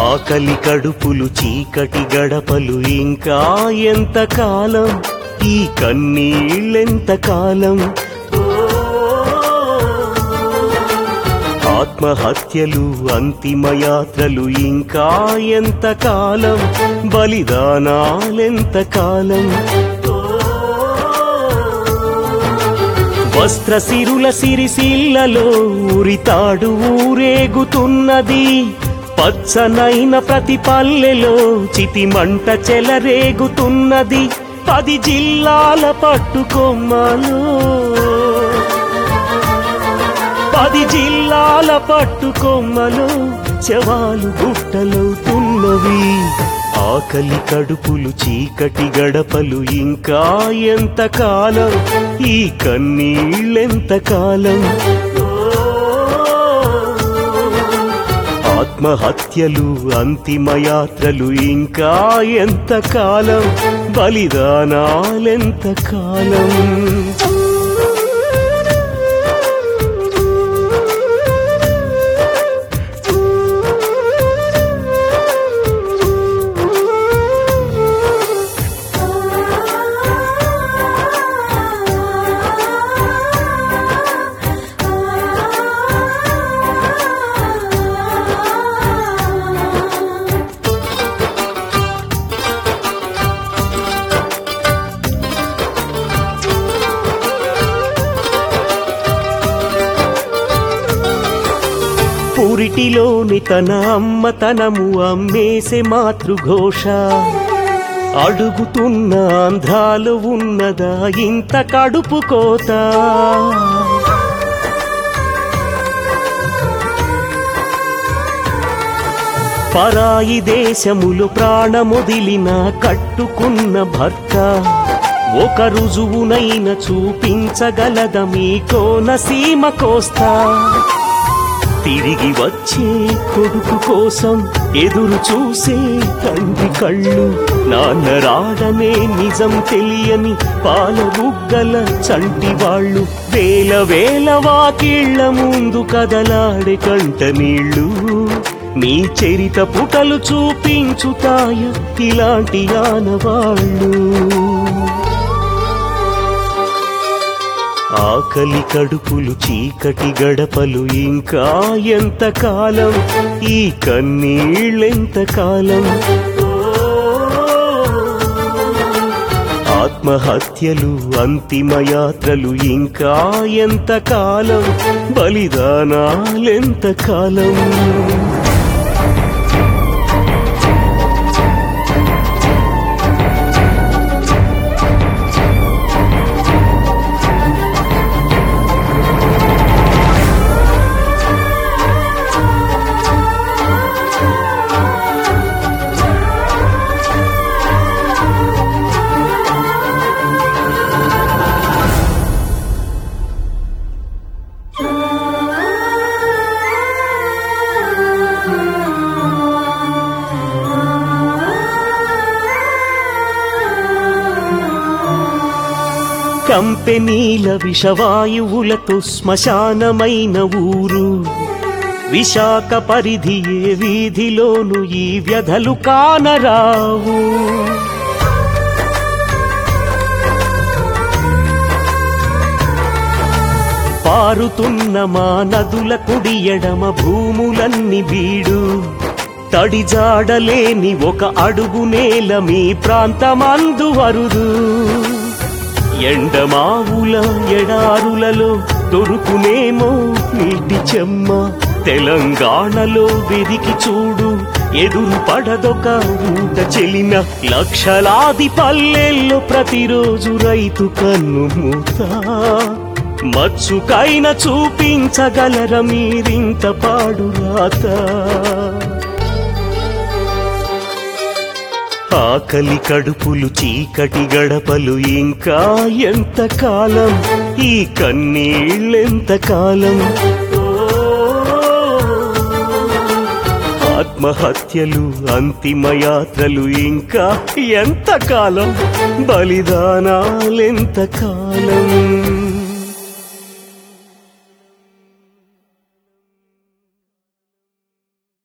ఆకలి కడుపులు చీకటి గడపలు ఇంకా ఎంత కాలం ఈ కన్నీళ్ళెంత కాలం ఆత్మహత్యలు అంతిమయాత్రలు ఇంకా ఎంత కాలం బలిదానాలెంత కాలం వస్త్ర సిరుల సిరిసిల్లలో ఉరితాడు ఊరేగుతున్నది పచ్చనైన ప్రతి పల్లెలో చితిమంట చెలరేగుతున్నది పది జిల్లాల పట్టుకొమ్మలో పది జిల్లాల పట్టుకొమ్మలో శవాలు గుట్టలవుతున్నవి ఆకలి కడుపులు చీకటి గడపలు ఇంకా ఎంత కాలం ఈ కన్నీళ్ళెంత కాలం ఆత్మహత్యలు అంతిమయాత్రలు ఇంకా ఎంత కాలం బలిదానాలెంత కాలం పురిటిలోని తన అమ్మతనము అమ్మేసే మాతృఘోష అడుగుతున్న ఆంధ్రాలు ఉన్నదా ఇంత కడుపు కోత పరాయి దేశములు ప్రాణమొదిలిన కట్టుకున్న భర్త ఒక రుజువునైన చూపించగలద మీ కోనసీమ కోస్తా తిరిగి వచ్చే కొడుకు కోసం ఎదురు చూసే తండ్రి కళ్ళు నాన్న రాడనే నిజం తెలియని పాలబుగ్గల చంటి వాళ్ళు వేల వేల వాకిళ్ల ముందు కదలాడే కంట నీళ్ళు నీ చరిత పుటలు చూపించుతాయ ఇలాంటి ఆనవాళ్ళు ఆకలి కడుపులు చీకటి గడపలు ఇంకా ఎంత కాలం ఈ కన్నీళ్ళెంత కాలం ఆత్మహత్యలు అంతిమయాత్రలు ఇంకా ఎంత కాలం బలిదానాలెంత కాలం కంపెనీల విషవాయువులతో శ్మశానమైన ఊరు విశాఖ పరిధి ఏ వీధిలోను ఈ వ్యధలు కానరావు పారుతున్న మా నదుల కుడి ఎడమ భూములన్ని బీడు తడి జాడలేని ఒక అడుగు నేల మీ ప్రాంతమందు వరుదు ఎండమావుల ఎడారులలో దొరుకునేమో నీటి చెమ్మ తెలంగాణలో వెదికి చూడు ఎదురు పడదొక ఊట చెలిన లక్షలాది పల్లెల్లో ప్రతిరోజు రైతు కన్ను మూత మచ్చుకైన చూపించగలర మీరింత పాడు రాత ఆకలి కడుపులు చీకటి గడపలు ఇంకా ఎంత కాలం ఈ కన్నీళ్ళెంత కాలం ఆత్మహత్యలు అంతిమయాత్రలు ఇంకా ఎంత కాలం బలిదానాలెంత కాలం